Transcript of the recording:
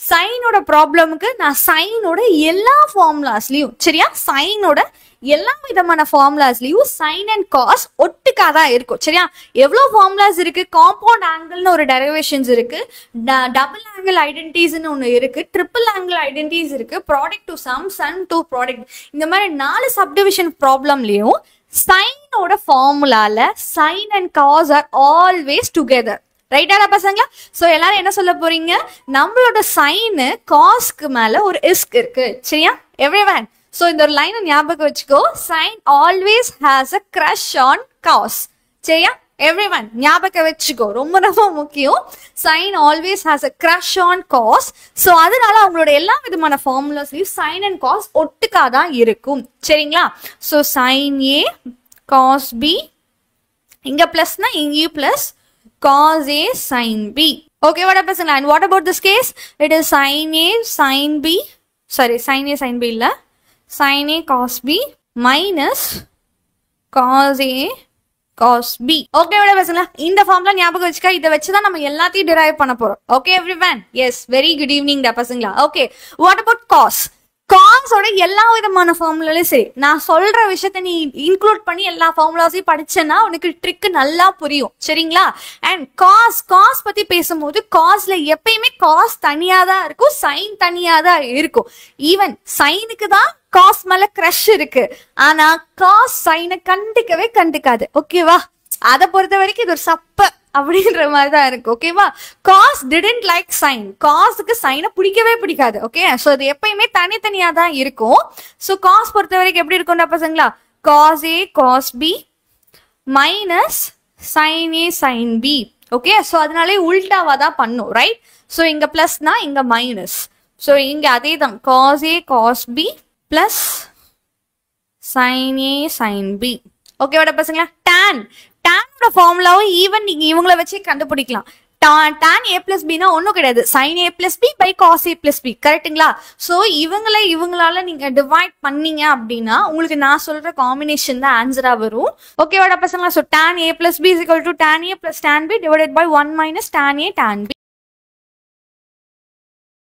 சைனோட ப்ராப்ளமுக்கு நான் சைனோட எல்லா ஃபார்முலாஸ்லயும் சரியா சைனோட எல்லா விதமான ஃபார்முலாஸ்லயும் சைன் அண்ட் காஸ் ஒட்டுக்கா தான் இருக்கும் சரியா எவ்வளோ ஃபார்முலாஸ் இருக்கு காம்பவுண்ட் ஆங்கிள்னு ஒரு டெரிவேஷன்ஸ் இருக்கு டபுள் ஆங்கிள் ஐடென்டிட்டிஸ்னு ஒன்று இருக்கு ட்ரிபிள் ஆங்கிள் ஐடென்டிட்டிஸ் இருக்கு product to sum sum to product இந்த மாதிரி நாலு சப்டிவிஷன் ப்ராப்ளம்லயும் சைனோட ஃபார்முலால sine and cos are always together ரைட்டாடா பசங்களா சோ எல்லாரும் என்ன சொல்ல போறீங்க நம்மளோட சைனு காஸ்க்கு மேல ஒரு இஸ்க் இருக்கு சரியா எவ்ரிவன் சோ இந்த ஒரு லைனை ஞாபகம் வச்சுக்கோ sine always has a crush on cos சரியா எவ்ரிவன் ஞாபகம் வச்சுக்கோ ரொம்ப ரொம்ப முக்கியம் sine always has a crush on cos so அதனால அவங்களோட எல்லா விதமான ஃபார்முலாஸ்லையும் சைன் அண்ட் காஸ் ஒட்டுக்கா தான் இருக்கும் சரிங்களா so sine A cos B இங்க பிளஸ்னா இங்கேயும் plus cos A sin B. Okay, what happens in line? What about this case? It is sin A sin B. Sorry, sin A sin B இல்ல sin A cos B minus cos A cos B. Okay, what happens இந்த ஃபார்ம்ல ஞாபகம் வச்சுக்க இதை வச்சு தான் நம்ம எல்லாத்தையும் டிரைவ் பண்ண போறோம் okay everyone yes very good evening டா பசங்களா ஓகே வாட் அபவுட் காஸ் கான்ஸோட எல்லா விதமான ஃபார்முலாலையும் சரி நான் சொல்ற விஷயத்த நீ இன்க்ளூட் பண்ணி எல்லா ஃபார்முலாஸையும் படிச்சேன்னா உனக்கு ட்ரிக் நல்லா புரியும் சரிங்களா அண்ட் காஸ் காஸ் பத்தி பேசும்போது காஸ்ல எப்பயுமே காஸ் தனியா தான் இருக்கும் சைன் தனியா தான் இருக்கும் ஈவன் சைனுக்கு தான் காஸ் மேல கிரஷ் இருக்கு ஆனா காஸ் சைனை கண்டுக்கவே கண்டுக்காது ஓகேவா அதை பொறுத்த வரைக்கும் இது ஒரு சப்ப அப்படின்ற மாதிரி தான் இருக்கு ஓகேவா காஸ் டிடன்ட் லைக் சைன் காஸுக்கு சைனை பிடிக்கவே பிடிக்காது ஓகே ஸோ இது எப்பயுமே தனித்தனியா தான் இருக்கும் ஸோ காஸ் பொறுத்த வரைக்கும் எப்படி இருக்கும்டா பசங்களா cos A cos B minus sine A sine B okay so அதனாலே உல்டாவா தான் பண்ணும் ரைட் ஸோ இங்க பிளஸ்னா இங்க மைனஸ் ஸோ இங்க அதே தான் cos A cos B plus sine A sine B ஓகேவாடா பசங்களா tan டேனோட ஃபார்முலாவும் ஈவன் நீங்க இவங்கள வச்சே கண்டுபிடிக்கலாம் tan ஏ பிளஸ் பினா ஒன்றும் கிடையாது sine A plus B by cos A plus B கரெக்ட்டுங்களா ஸோ இவங்கள இவங்களால நீங்க டிவைட் பண்ணீங்க அப்படின்னா உங்களுக்கு நான் சொல்ற காம்பினேஷன் தான் ஆன்சரா வரும் ஓகேவாடா பசங்களா so tan A plus B is to tan A plus tan B divided by one minus tan A tan B